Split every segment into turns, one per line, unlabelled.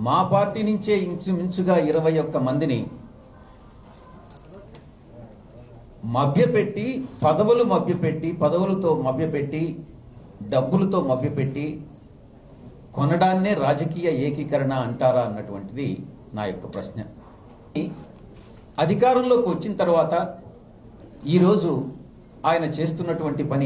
మా పార్టీ నుంచే ఇంచుమించుగా ఇరవై ఒక్క మందిని మభ్యపెట్టి పదవులు మభ్యపెట్టి పదవులతో మభ్యపెట్టి డబ్బులతో మభ్యపెట్టి కొనడాన్నే రాజకీయ ఏకీకరణ అంటారా అన్నటువంటిది నా యొక్క ప్రశ్న అధికారంలోకి వచ్చిన తర్వాత ఈరోజు ఆయన చేస్తున్నటువంటి పని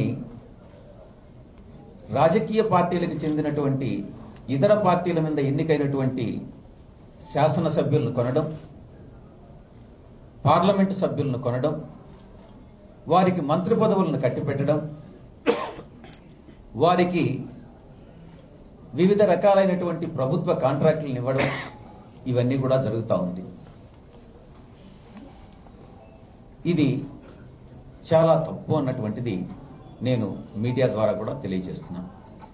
రాజకీయ పార్టీలకు చెందినటువంటి ఇతర పార్టీల మీద ఎన్నికైనటువంటి శాసనసభ్యులను కొనడం పార్లమెంటు సభ్యులను కొనడం వారికి మంత్రి పదవులను కట్టిపెట్టడం వారికి వివిధ రకాలైనటువంటి ప్రభుత్వ కాంట్రాక్టులను ఇవ్వడం ఇవన్నీ కూడా జరుగుతూ ఉంది ఇది చాలా తప్పు అన్నటువంటిది నేను మీడియా ద్వారా కూడా తెలియజేస్తున్నాను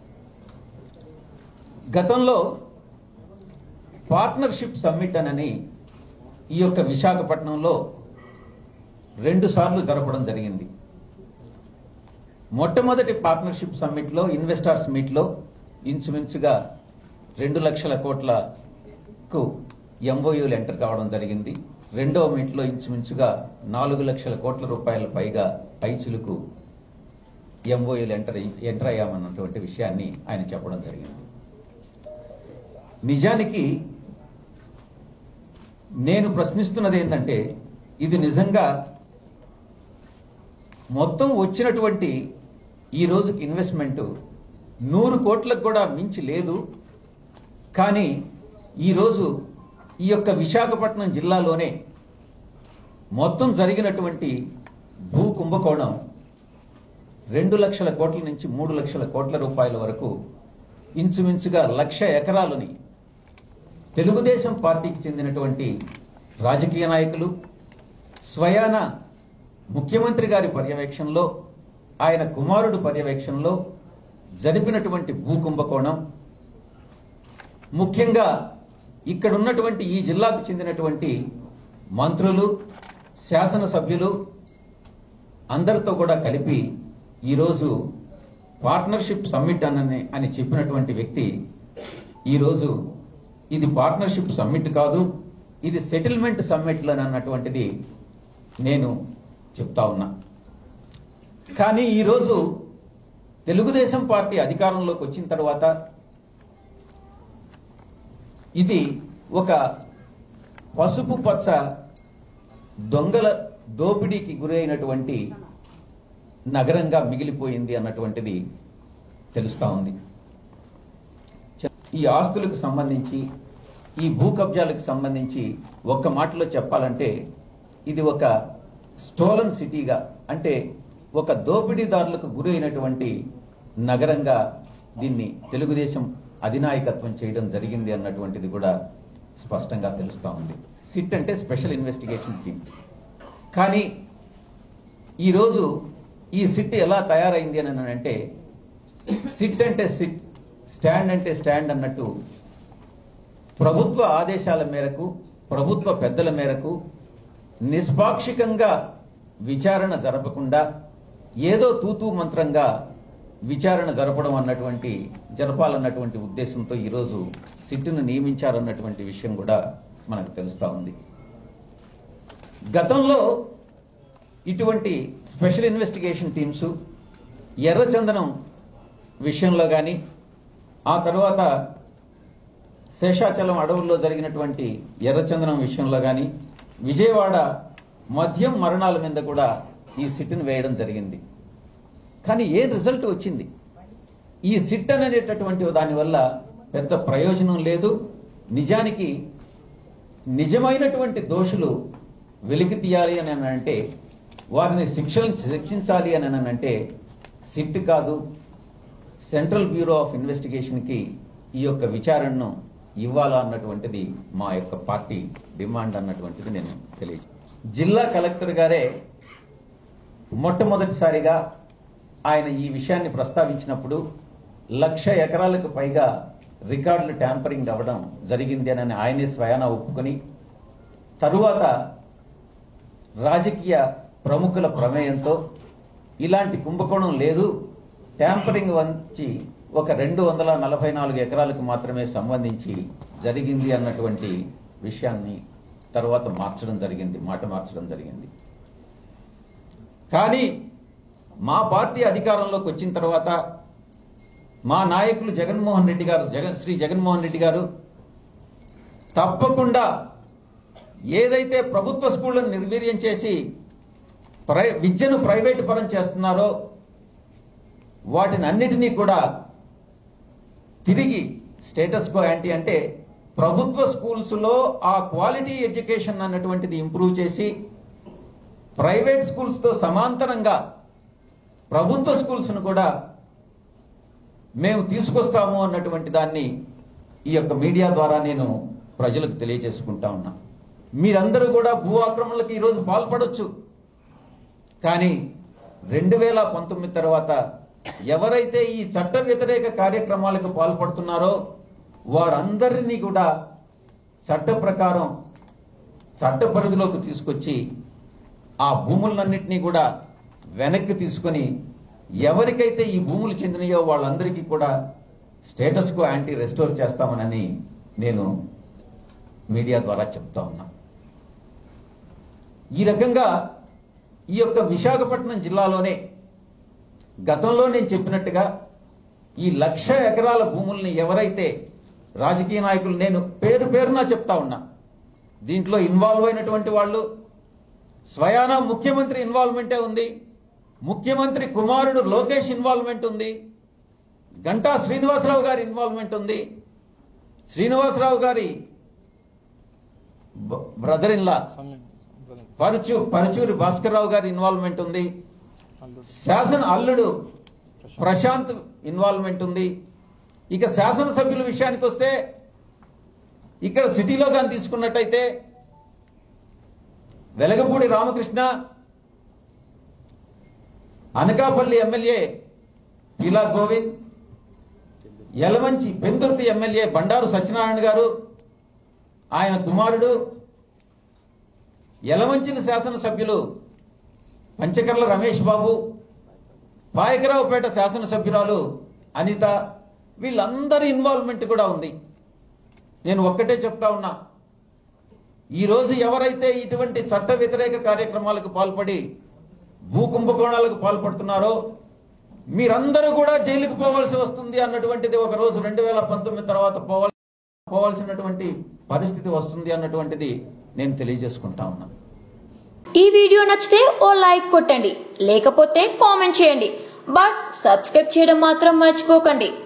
గతంలో పార్ట్నర్షిప్ సమ్మిట్ అనని ఈ యొక్క విశాఖపట్నంలో రెండు సార్లు జరపడం జరిగింది మొట్టమొదటి పార్ట్నర్షిప్ సమ్మిట్లో ఇన్వెస్టర్స్ మీట్లో ఇంచుమించుగా రెండు లక్షల కోట్లకు ఎంఓయూలు ఎంటర్ కావడం జరిగింది రెండవ మీట్లో ఇంచుమించుగా నాలుగు లక్షల కోట్ల రూపాయల పైగా పైచులకు ఎంఓయూలు ఎంటర్ ఎంటర్ అయ్యామన్నటువంటి విషయాన్ని ఆయన చెప్పడం జరిగింది నిజానికి నేను ప్రశ్నిస్తున్నది ఏంటంటే ఇది నిజంగా మొత్తం వచ్చినటువంటి ఈ రోజుకి ఇన్వెస్ట్మెంట్ నూరు కోట్లకు కూడా మించి లేదు కానీ ఈరోజు ఈ యొక్క విశాఖపట్నం జిల్లాలోనే మొత్తం జరిగినటువంటి భూ కుంభకోణం రెండు లక్షల కోట్ల నుంచి మూడు లక్షల కోట్ల రూపాయల వరకు ఇంచుమించుగా లక్ష ఎకరాలని తెలుగుదేశం పార్టీకి చెందినటువంటి రాజకీయ నాయకులు స్వయాన ముఖ్యమంత్రి గారి పర్యవేక్షణలో ఆయన కుమారుడు పర్యవేక్షణలో జరిపినటువంటి భూ కుంభకోణం ముఖ్యంగా ఇక్కడ ఉన్నటువంటి ఈ జిల్లాకు చెందినటువంటి మంత్రులు శాసనసభ్యులు అందరితో కూడా కలిపి ఈరోజు పార్ట్నర్షిప్ సమ్మిట్ అని అని చెప్పినటువంటి వ్యక్తి ఈరోజు ఇది పార్ట్నర్షిప్ సమ్మిట్ కాదు ఇది సెటిల్మెంట్ సమ్మిట్ అన్నటువంటిది నేను చెప్తా ఉన్నా కానీ ఈరోజు తెలుగుదేశం పార్టీ అధికారంలోకి వచ్చిన తర్వాత ఇది ఒక పసుపు పచ్చ దొంగల దోపిడీకి గురైనటువంటి నగరంగా మిగిలిపోయింది అన్నటువంటిది తెలుస్తా ఉంది ఈ ఆస్తులకు సంబంధించి ఈ భూ కబ్జాలకు సంబంధించి ఒక్క మాటలో చెప్పాలంటే ఇది ఒక స్టోలన్ సిటీగా అంటే ఒక దోపిడీదారులకు గురైనటువంటి నగరంగా దీన్ని తెలుగుదేశం అధినాయకత్వం చేయడం జరిగింది అన్నటువంటిది కూడా స్పష్టంగా తెలుస్తా ఉంది సిట్ అంటే స్పెషల్ ఇన్వెస్టిగేషన్ టీం కానీ ఈరోజు ఈ సిట్ ఎలా తయారైంది అని అంటే సిట్ అంటే సిట్ స్టాండ్ అంటే స్టాండ్ అన్నట్టు ప్రభుత్వ ఆదేశాల మేరకు ప్రభుత్వ పెద్దల మేరకు నిష్పాక్షికంగా విచారణ జరపకుండా ఏదో తూతూ మంత్రంగా విచారణ జరపడం అన్నటువంటి జరపాలన్నటువంటి ఉద్దేశంతో ఈరోజు సిట్టును నియమించారన్నటువంటి విషయం కూడా మనకు తెలుస్తా ఉంది గతంలో ఇటువంటి స్పెషల్ ఇన్వెస్టిగేషన్ టీమ్స్ ఎర్రచందనం విషయంలో కానీ ఆ తర్వాత శేషాచలం అడవుల్లో జరిగినటువంటి ఎర్రచందనం విషయంలో కానీ విజయవాడ మద్యం మరణాల మీద కూడా ఈ సిట్ను వేయడం జరిగింది కానీ ఏ రిజల్ట్ వచ్చింది ఈ సిట్ అనేటటువంటి దానివల్ల పెద్ద ప్రయోజనం లేదు నిజానికి నిజమైనటువంటి దోషులు వెలికి తీయాలి అని అని అంటే వారిని శిక్షలు శిక్షించాలి అని అని అంటే సిట్ కాదు సెంట్రల్ బ్యూరో ఆఫ్ ఇన్వెస్టిగేషన్కి ఈ యొక్క విచారణను ఇవ్వాలా అన్నటువంటిది మా యొక్క పార్టీ డిమాండ్ అన్నటువంటిది నేను తెలియజే జిల్లా కలెక్టర్ గారే మొట్టమొదటిసారిగా ఆయన ఈ విషయాన్ని ప్రస్తావించినప్పుడు లక్ష ఎకరాలకు పైగా రికార్డులు ట్యాంపరింగ్ అవ్వడం జరిగింది అని ఆయనే స్వయాన ఒప్పుకొని తరువాత రాజకీయ ప్రముఖుల ప్రమేయంతో ఇలాంటి కుంభకోణం లేదు ట్యాంపరింగ్ వంచి ఒక రెండు వందల నలభై నాలుగు ఎకరాలకు మాత్రమే సంబంధించి జరిగింది అన్నటువంటి విషయాన్ని తర్వాత మార్చడం జరిగింది మాట మార్చడం జరిగింది కానీ మా పార్టీ అధికారంలోకి వచ్చిన తర్వాత మా నాయకులు జగన్మోహన్ రెడ్డి గారు జగన్ శ్రీ జగన్మోహన్ రెడ్డి గారు తప్పకుండా ఏదైతే ప్రభుత్వ స్కూళ్లను నిర్వీర్యం చేసి ప్రై విద్యను ప్రైవేటు పరం చేస్తున్నారో వాటిని అన్నిటినీ కూడా తిరిగి స్టేటస్ కో యాంటీ అంటే ప్రభుత్వ స్కూల్స్ లో ఆ క్వాలిటీ ఎడ్యుకేషన్ అన్నటువంటిది ఇంప్రూవ్ చేసి ప్రైవేట్ స్కూల్స్ తో సమాంతరంగా ప్రభుత్వ స్కూల్స్ ను కూడా మేము తీసుకొస్తాము అన్నటువంటి దాన్ని ఈ యొక్క మీడియా ద్వారా నేను ప్రజలకు తెలియజేసుకుంటా ఉన్నా మీరందరూ కూడా భూ ఆక్రమణలకు ఈరోజు పాల్పడొచ్చు కానీ రెండు వేల పంతొమ్మిది తర్వాత ఎవరైతే ఈ చట్ట వ్యతిరేక కార్యక్రమాలకు పాల్పడుతున్నారో వారందరినీ కూడా చట్ట ప్రకారం చట్ట పరిధిలోకి తీసుకొచ్చి ఆ భూములన్నింటినీ కూడా వెనక్కి తీసుకొని ఎవరికైతే ఈ భూములు చెందినయో వాళ్ళందరికీ కూడా స్టేటస్ కు యాంటీ రెస్టోర్ చేస్తామనని నేను మీడియా ద్వారా చెప్తా ఉన్నా ఈ రకంగా ఈ యొక్క విశాఖపట్నం జిల్లాలోనే గతంలో నేను చెప్పినట్టుగా ఈ లక్ష ఎకరాల భూముల్ని ఎవరైతే రాజకీయ నాయకులు నేను పేరు పేరున చెప్తా ఉన్నా దీంట్లో ఇన్వాల్వ్ అయినటువంటి వాళ్ళు స్వయానా ముఖ్యమంత్రి ఇన్వాల్వ్మెంటే ఉంది ముఖ్యమంత్రి కుమారుడు లోకేష్ ఇన్వాల్వ్మెంట్ ఉంది గంటా శ్రీనివాసరావు గారి ఇన్వాల్వ్మెంట్ ఉంది శ్రీనివాసరావు గారి బ్రదర్ ఇన్ లా పరుచు పరుచూరి భాస్కర్ రావు గారి ఇన్వాల్వ్మెంట్ ఉంది శాసన అల్లుడు ప్రశాంత్ ఇన్వాల్వ్మెంట్ ఉంది ఇక శాసనసభ్యుల విషయానికి వస్తే ఇక్కడ సిటీలో కానీ తీసుకున్నట్టయితే వెలగపూడి రామకృష్ణ అనకాపల్లి ఎమ్మెల్యే పీలా గోవింద్ యలమంచి పెందుర్తి ఎమ్మెల్యే బండారు సత్యనారాయణ గారు ఆయన కుమారుడు యలమంచిన శాసనసభ్యులు పంచకర్ల రమేష్ బాబు పాయకరావుపేట శాసనసభ్యురాలు అనిత వీళ్ళందరి ఇన్వాల్వ్మెంట్ కూడా ఉంది నేను ఒక్కటే చెప్తా ఉన్నా ఈ రోజు ఎవరైతే ఇటువంటి చట్ట వ్యతిరేక కార్యక్రమాలకు పాల్పడి భూ కుంభకోణాలకు పాల్పడుతున్నారో మీరందరూ కూడా జైలుకు పోవాల్సి వస్తుంది అన్నటువంటిది ఒక రోజు రెండు వేల పంతొమ్మిది తర్వాత పోవాల్సి పోవాల్సినటువంటి పరిస్థితి వస్తుంది అన్నటువంటిది నేను తెలియజేసుకుంటా ఉన్నా
ఈ వీడియో నచ్చితే ఓ లైక్ కొట్టండి లేకపోతే కామెంట్ చేయండి బట్ సబ్స్క్రైబ్ చేయడం మాత్రం మర్చిపోకండి